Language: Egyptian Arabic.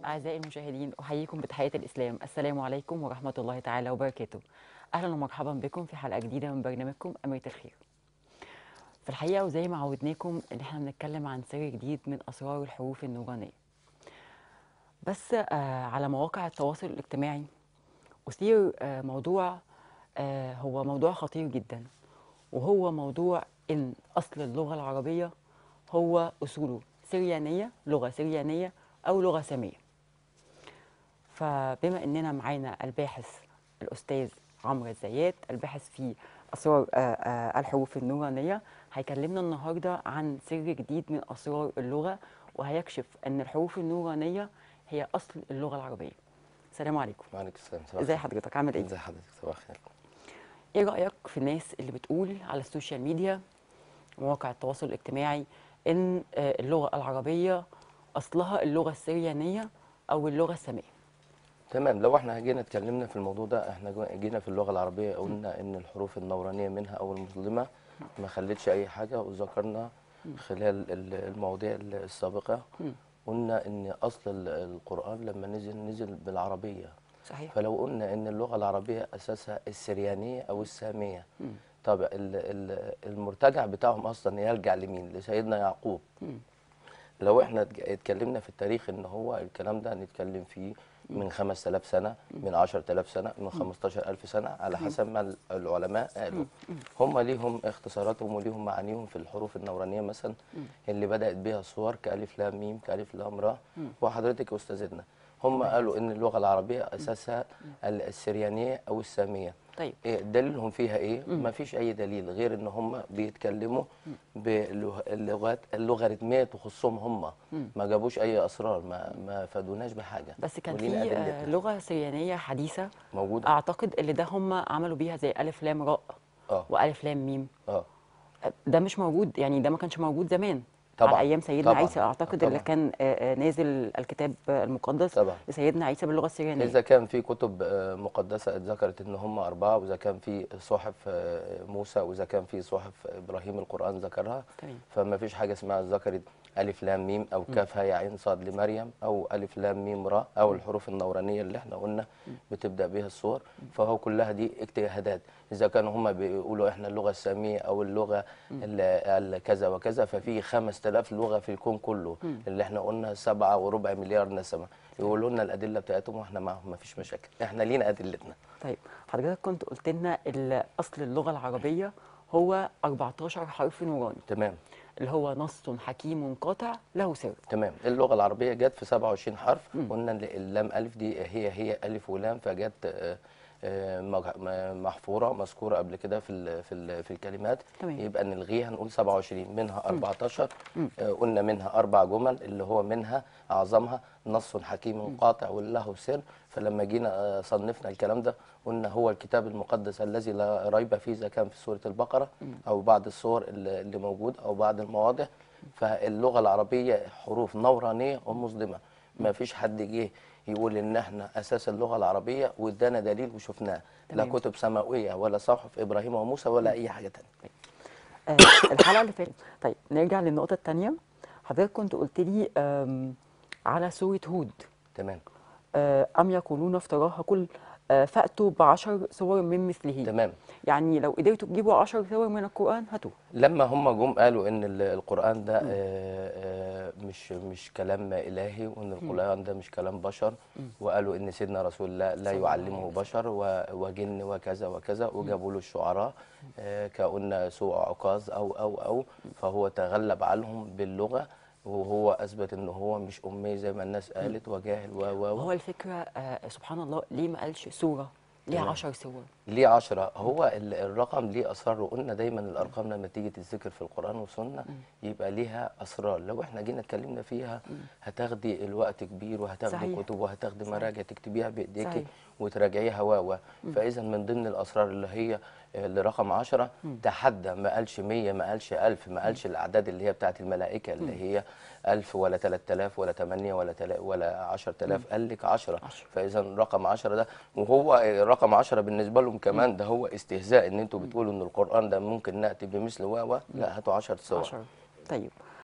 أعزائي المشاهدين أحييكم بتحية الإسلام السلام عليكم ورحمة الله تعالى وبركاته أهلا ومرحبا بكم في حلقة جديدة من برنامجكم أميرة الخير في الحقيقة وزي ما عودناكم إن احنا بنتكلم عن سر جديد من أسرار الحروف النورانية بس آه على مواقع التواصل الاجتماعي أثير آه موضوع آه هو موضوع خطير جدا وهو موضوع إن أصل اللغة العربية هو أصوله سريانية لغة سريانية أو لغة سامية فبما اننا معانا الباحث الاستاذ عمرو الزيات الباحث في اسرار آه، آه، الحروف النورانيه هيكلمنا النهارده عن سر جديد من اسرار اللغه وهيكشف ان الحروف النورانيه هي اصل اللغه العربيه السلام عليكم وعليكم السلام صباح ازي الخير. حضرتك عامل ايه ازي حضرتك صباح الخير ايه رايك في الناس اللي بتقول على السوشيال ميديا ومواقع التواصل الاجتماعي ان آه، اللغه العربيه اصلها اللغه السريانيه او اللغه الساميه تمام لو احنا جينا اتكلمنا في الموضوع ده احنا جو- جينا في اللغه العربيه قلنا ان الحروف النورانيه منها او المظلمه ما خلتش اي حاجه وذكرنا خلال ال- المواضيع ال- السابقه قلنا ان اصل ال- القران لما نزل نزل بالعربيه صحيح فلو قلنا ان اللغه العربيه اساسها السريانيه او الساميه طب ال- ال- المرتجع بتاعهم اصلا يرجع لمين لسيدنا يعقوب لو احنا اتك- اتكلمنا في التاريخ ان هو الكلام ده هنتكلم فيه من 5000 سنه من 10000 سنه من 15000 سنه على حسب ما ال- العلماء قالوا هم ليهم اختصاراتهم وليهم معانيهم في الحروف النورانيه مثلا اللي بدات بها الصور كالف لام ميم كالف لام را وحضرتك استاذتنا هم قالوا ان اللغه العربيه اساسها ال- السريانيه او الساميه طيب إيه دليلهم فيها ايه؟ ما فيش اي دليل غير ان هم بيتكلموا باللغات اللوغاريتميه تخصهم هم ما جابوش اي اسرار ما ما فادوناش بحاجه بس كان ولينا في آه، أدلتنا. لغه سريانيه حديثه موجوده اعتقد اللي ده هم عملوا بيها زي الف لام راء اه والف لام ميم اه ده مش موجود يعني ده ما كانش موجود زمان طبعاً، على ايام سيدنا طبعاً، عيسى اعتقد اللي طبعاً. كان آه، آه، نازل الكتاب المقدس طبعاً. لسيدنا عيسى باللغه السريانيه اذا كان في كتب آه، مقدسه اتذكرت ان هم اربعه واذا كان في صحف آه، موسى واذا كان في صحف ابراهيم القران ذكرها تمام. فما فيش حاجه اسمها ذكرت الف لام ميم او كاف هاء عين صاد لمريم او الف لام ميم را او الحروف النورانيه اللي احنا قلنا بتبدا بها الصور فهو كلها دي اجتهادات اذا كانوا هم بيقولوا احنا اللغه الساميه او اللغه ال- ال- كذا وكذا ففي 5000 لغه في الكون كله اللي احنا قلنا سبعة وربع مليار نسمه يقولوا لنا الادله بتاعتهم واحنا معاهم ما فيش مشاكل احنا لينا ادلتنا طيب حضرتك كنت قلت لنا ال- اصل اللغه العربيه هو 14 حرف نوراني تمام اللي هو نص حكيم قاطع له سر تمام اللغه العربيه جت في 27 حرف قلنا ال- اللام الف دي هي هي الف ولام فجت آه، آه، مج- م- محفوره مذكوره قبل كده في ال في ال في الكلمات تمام. يبقى نلغيها نقول 27 منها 14 آه، قلنا منها اربع جمل اللي هو منها اعظمها نص حكيم قاطع وله سر فلما جينا آه، صنفنا الكلام ده قلنا هو الكتاب المقدس الذي لا ريب فيه اذا كان في سوره البقره او بعض الصور اللي اللي موجود او بعض المواضع فاللغه العربيه حروف نورانيه ومظلمه ما فيش حد جه يقول ان احنا اساس اللغه العربيه وادانا دليل وشفناه لا تمام. كتب سماويه ولا صحف ابراهيم وموسى ولا اي حاجه تانية آه، الحلقه اللي فاتت طيب نرجع للنقطه الثانيه حضرتك كنت قلت لي آم، على سوره هود تمام آه، ام يقولون افتراها كل آه، فاتوا بعشر سور من مثله تمام يعني لو قدرتوا تجيبوا 10 سور من القرآن هاتوه لما هم جم قالوا ان ال- القران ده آه، آه، مش مش كلام الهي وان القران ده مش كلام بشر وقالوا ان سيدنا رسول الله لا صلى الله عليه يعلمه بشر و- وجن وكذا وكذا وجابوا له الشعراء آه، كقلنا سوء عكاظ او او او فهو تغلب عنهم باللغه وهو اثبت ان هو مش امي زي ما الناس قالت وجاهل و و و هو الفكرة آه، سبحان الله ليه ما قالش سورة ليه تمام. 10 سور ليه عشرة هو ال- الرقم ليه أسرار وقلنا دايما الأرقام لما تيجي تتذكر في القرآن والسنة يبقى ليها أسرار لو احنا جينا اتكلمنا فيها هتاخدي الوقت كبير وهتاخدي صحيح. كتب وهتاخدي صحيح. مراجع تكتبيها بإيديكي صحيح. وتراجعيها و و فإذا من ضمن الأسرار اللي هي اللي رقم عشرة تحدى ما قالش مية ما قالش ألف ما قالش الأعداد اللي هي بتاعت الملائكة اللي هي ألف ولا تلات آلاف ولا تمانية ولا تلا ولا عشر تلاف قال لك عشرة عشرة. فاذا رقم 10 ده وهو رقم 10 بالنسبه لهم كمان ده هو استهزاء ان انتوا بتقولوا ان القران ده ممكن ناتي بمثل و و لا هاتوا 10 سور 10 طيب